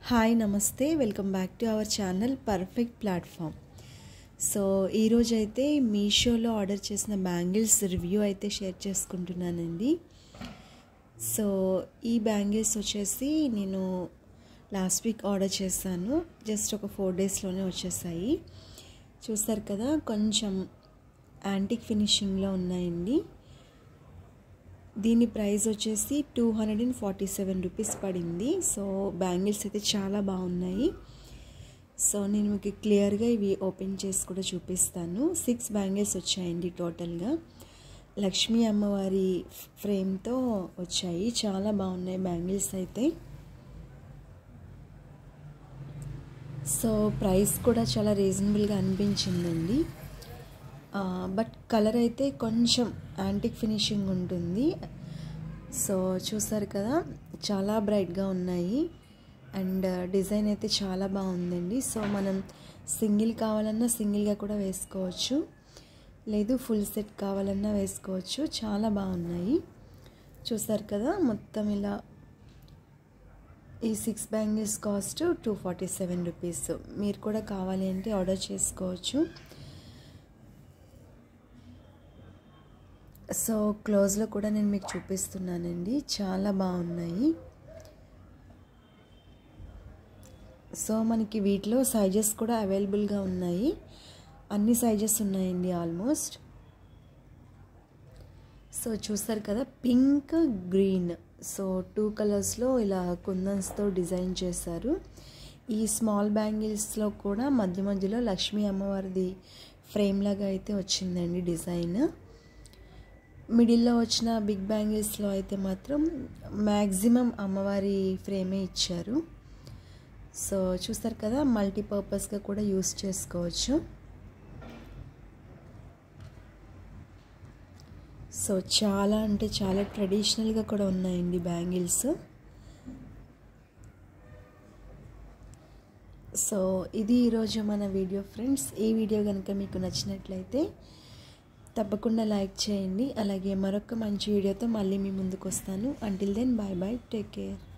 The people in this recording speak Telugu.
హాయ్ నమస్తే welcome back to our channel perfect platform so ఈరోజు అయితే మీషోలో ఆర్డర్ చేసిన బ్యాంగిల్స్ రివ్యూ అయితే షేర్ చేసుకుంటున్నానండి సో ఈ బ్యాంగిల్స్ వచ్చేసి నేను లాస్ట్ వీక్ ఆర్డర్ చేశాను జస్ట్ ఒక ఫోర్ డేస్లోనే వచ్చేసాయి చూస్తారు కదా కొంచెం యాంటిక్ ఫినిషింగ్లో ఉన్నాయండి దీని ప్రైస్ వచ్చేసి two hundred and forty seven rupees పడింది సో బ్యాంగిల్స్ అయితే చాలా బాగున్నాయి సో నేను మీకు క్లియర్గా ఇవి ఓపెన్ చేసి కూడా చూపిస్తాను సిక్స్ బ్యాంగిల్స్ వచ్చాయండి టోటల్గా లక్ష్మీ అమ్మవారి ఫ్రేమ్తో వచ్చాయి చాలా బాగున్నాయి బ్యాంగిల్స్ అయితే సో ప్రైస్ కూడా చాలా రీజనబుల్గా అనిపించిందండి బట్ కలర్ అయితే కొంచెం యాంటిక్ ఫినిషింగ్ ఉంటుంది సో చూసారు కదా చాలా బ్రైట్గా ఉన్నాయి అండ్ డిజైన్ అయితే చాలా బాగుందండి సో మనం సింగిల్ కావాలన్నా సింగిల్గా కూడా వేసుకోవచ్చు లేదు ఫుల్ సెట్ కావాలన్నా వేసుకోవచ్చు చాలా బాగున్నాయి చూసారు కదా మొత్తం ఇలా ఈ six bangles cost two forty seven rupees మీరు కూడా కావాలి అంటే ఆర్డర్ చేసుకోవచ్చు సో క్లోజ్లో కూడా నేను మీకు చూపిస్తున్నానండి చాలా బాగున్నాయి సో మనకి వీటిలో సైజెస్ కూడా అవైలబుల్గా ఉన్నాయి అన్ని సైజెస్ ఉన్నాయండి ఆల్మోస్ట్ సో చూస్తారు కదా పింక్ గ్రీన్ సో టూ కలర్స్లో ఇలా కుందన్స్తో డిజైన్ చేశారు ఈ స్మాల్ బ్యాంగిల్స్లో కూడా మధ్య మధ్యలో లక్ష్మీ అమ్మవారిది ఫ్రేమ్ లాగా అయితే వచ్చిందండి డిజైన్ మిడిల్లో వచ్చిన బిగ్ బ్యాంగిల్స్లో అయితే మాత్రం మ్యాక్సిమం అమ్మవారి ఫ్రేమే ఇచ్చారు సో చూస్తారు కదా మల్టీపర్పస్గా కూడా యూస్ చేసుకోవచ్చు సో చాలా అంటే చాలా ట్రెడిషనల్గా కూడా ఉన్నాయండి బ్యాంగిల్స్ సో ఇది ఈరోజు మన వీడియో ఫ్రెండ్స్ ఈ వీడియో కనుక మీకు నచ్చినట్లయితే తప్పకుండా లైక్ చేయండి అలాగే మరొక మంచి వీడియోతో మళ్ళీ మీ ముందుకు వస్తాను until then bye bye take care